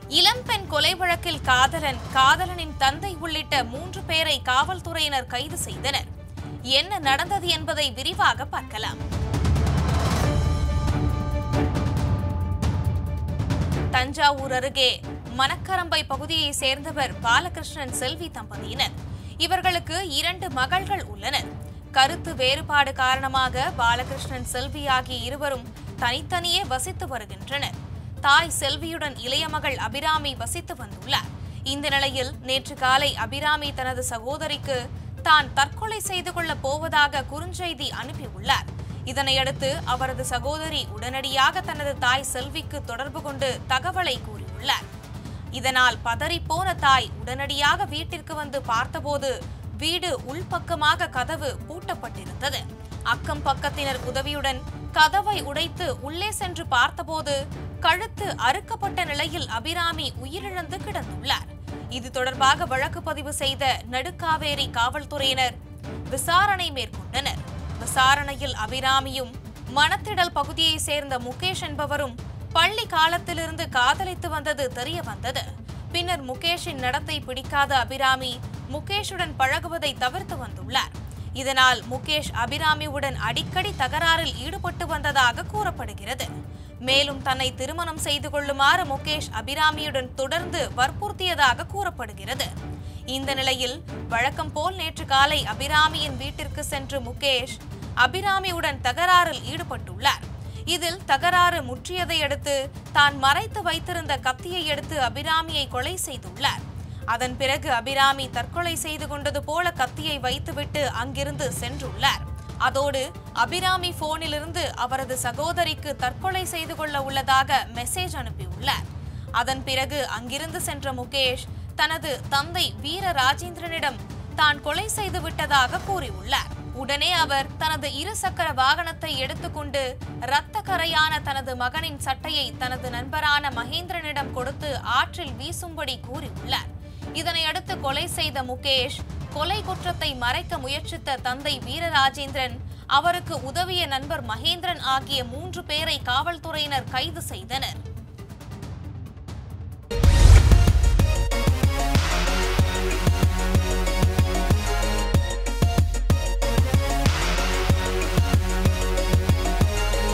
இளம்பெண் கொலை வழக்கில் காதலன் காதலனின் தந்தை உள்ளிட்ட மூன்று பேரை காவல்துறையினர் கைது செய்தனர் என்ன நடந்தது என்பதை விரிவாக பார்க்கலாம் தஞ்சாவூர் அருகே மணக்கரம்பை பகுதியைச் சேர்ந்தவர் பாலகிருஷ்ணன் செல்வி தம்பதியினர் இவர்களுக்கு இரண்டு மகள்கள் உள்ளனர் கருத்து வேறுபாடு காரணமாக பாலகிருஷ்ணன் செல்வி ஆகிய இருவரும் தனித்தனியே வசித்து வருகின்றனர் தாய் செல்வியுடன் இளைய மகள் அபிராமி வசித்து வந்துள்ளார் இந்த நிலையில் நேற்று காலை அபிராமி தனது சகோதரிக்கு தான் தற்கொலை செய்து கொள்ளப் போவதாக குறுஞ்செய்தி அனுப்பியுள்ளார் இதனையடுத்து அவரது சகோதரி உடனடியாக தனது தாய் செல்விக்கு தொடர்பு கொண்டு தகவலை கூறியுள்ளார் இதனால் பதறிப்போன தாய் உடனடியாக வீட்டிற்கு வந்து பார்த்தபோது வீடு உள்பக்கமாக கதவு பூட்டப்பட்டிருந்தது அக்கம் பக்கத்தினர் உதவியுடன் கதவை உடைத்து உள்ளே சென்று பார்த்தபோது கழுத்து அறுக்கப்பட்ட நிலையில் அபிராமி உயிரிழந்து கிடந்துள்ளார் இது தொடர்பாக வழக்கு பதிவு செய்த நடுக்காவேரி காவல்துறையினர் விசாரணை மேற்கொண்டனர் விசாரணையில் அபிராமியும் மணத்திடல் பகுதியைச் சேர்ந்த முகேஷ் என்பவரும் பள்ளி காலத்திலிருந்து காதலித்து வந்தது தெரிய வந்தது பின்னர் முகேஷின் நடத்தை பிடிக்காத அபிராமி முகேஷுடன் பழகுவதை தவிர்த்து வந்துள்ளார் இதனால் முகேஷ் அபிராமியுடன் அடிக்கடி தகராறில் ஈடுபட்டு வந்ததாக கூறப்படுகிறது மேலும் தன்னை திருமணம் செய்து கொள்ளுமாறு முகேஷ் அபிராமியுடன் தொடர்ந்து வற்புறுத்தியதாக கூறப்படுகிறது இந்த நிலையில் வழக்கம் போல் நேற்று காலை அபிராமியின் வீட்டிற்கு சென்று முகேஷ் அபிராமியுடன் தகராறில் ஈடுபட்டுள்ளார் இதில் தகராறு முற்றியதை அடுத்து தான் மறைத்து வைத்திருந்த கத்தியை எடுத்து அபிராமியை கொலை செய்துள்ளார் அதன் பிறகு அபிராமி தற்கொலை செய்து கொண்டது போல கத்தியை வைத்துவிட்டு அங்கிருந்து சென்றுள்ளார் அதோடு அபிராமி போனிலிருந்து அவரது சகோதரிக்கு தற்கொலை செய்து கொள்ள உள்ளதாக மெசேஜ் அனுப்பியுள்ளார் அதன் பிறகு அங்கிருந்து சென்ற முகேஷ் தனது தந்தை வீர ராஜேந்திரனிடம் தான் கொலை செய்து விட்டதாக கூறியுள்ளார் உடனே அவர் தனது இருசக்கர வாகனத்தை எடுத்துக்கொண்டு இரத்த கரையான தனது மகனின் சட்டையை தனது நண்பரான மகேந்திரனிடம் கொடுத்து ஆற்றில் வீசும்படி கூறியுள்ளார் இதனை அடுத்து கொலை செய்த முகேஷ் கொலை குற்றத்தை மறைக்க முயற்சித்த தந்தை வீரராஜேந்திரன் அவருக்கு உதவிய நண்பர் மகேந்திரன் ஆகிய மூன்று பேரை காவல்துறையினர் கைது செய்தனர்